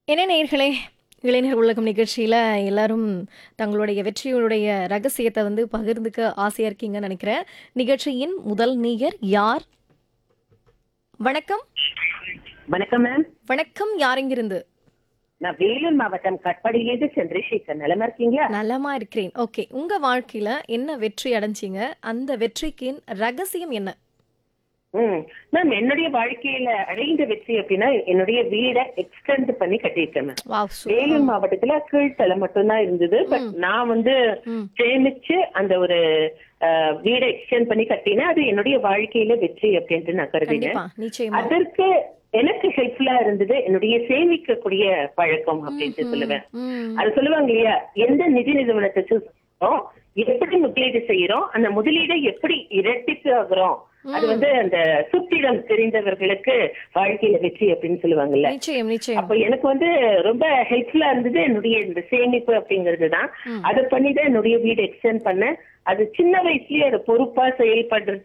என்ன நேயர்களே இளைஞர் உலகம் நிகழ்ச்சியில் எல்லாரும் தங்களுடைய வெற்றியுடைய ரகசியத்தை வந்து பகிர்ந்துக்க ஆசையாக இருக்கீங்கன்னு நினைக்கிறேன் நிகழ்ச்சியின் முதல் நேயர் யார் வணக்கம் வணக்கம் மேம் வணக்கம் யாரெங்கிருந்து நான் வேலூர் மாவட்டம் கட்பாடியிலேருந்து சந்திரசேகர் நிலமா இருக்கீங்களா நலமா இருக்கிறேன் ஓகே உங்க வாழ்க்கையில என்ன வெற்றி அடைஞ்சீங்க அந்த வெற்றிக்கு ரகசியம் என்ன ம் மேம் என்னுடைய வாழ்க்கையில அடைந்த வெற்றி அப்படின்னா என்னுடைய வீடை எக்ஸ்டெண்ட் பண்ணி கட்டியிருக்கேன் மேம் வாவ் வேலூர் மாவட்டத்துல கீழ்த்தலை மட்டும்தான் இருந்தது பட் நான் வந்து ம். சேமிச்சு அந்த ஒரு அஹ், வீடை எக்ஸ்டெண்ட் பண்ணி கட்டினேன் அது என்னுடைய வாழ்க்கையில வெற்றி அப்படின்ட்டு நான் கருதினேன் கண்டிப்பா நிச்சயமா அதற்கு எனக்கு ஹெல்ப்ஃபுல்லா இருந்தது என்னுடைய சேமிக்கக்கூடிய பழக்கம் அப்படின்ட்டு சொல்லுவேன் ம் அது சொல்லுவாங்க இல்லையா எந்த நிதி நிறுவனத்தை choose பண்றோம், எப்படி முதலீடு செய்யறோம் அந்த முதலீடை எப்படி இரட்டிப்பு ஆகுறோம் அது வந்து அந்த சுத்திடம் தெரிந்தவர்களுக்கு வாழ்க்கையில வெற்றி அப்படின்னு சொல்லுவாங்கல்ல நிச்சயம் நிச்சயம் அப்ப எனக்கு வந்து ரொம்ப ஹெல்ப்ஃபுல்லா இருந்தது என்னுடைய இந்த சேமிப்பு அப்படிங்கிறது தான் அதை பண்ணி தான் என்னுடைய வீடு எக்ஸ்டெண்ட் பண்ணேன் அது சின்ன வயசுலயே அது பொறுப்பா செயல்படுறது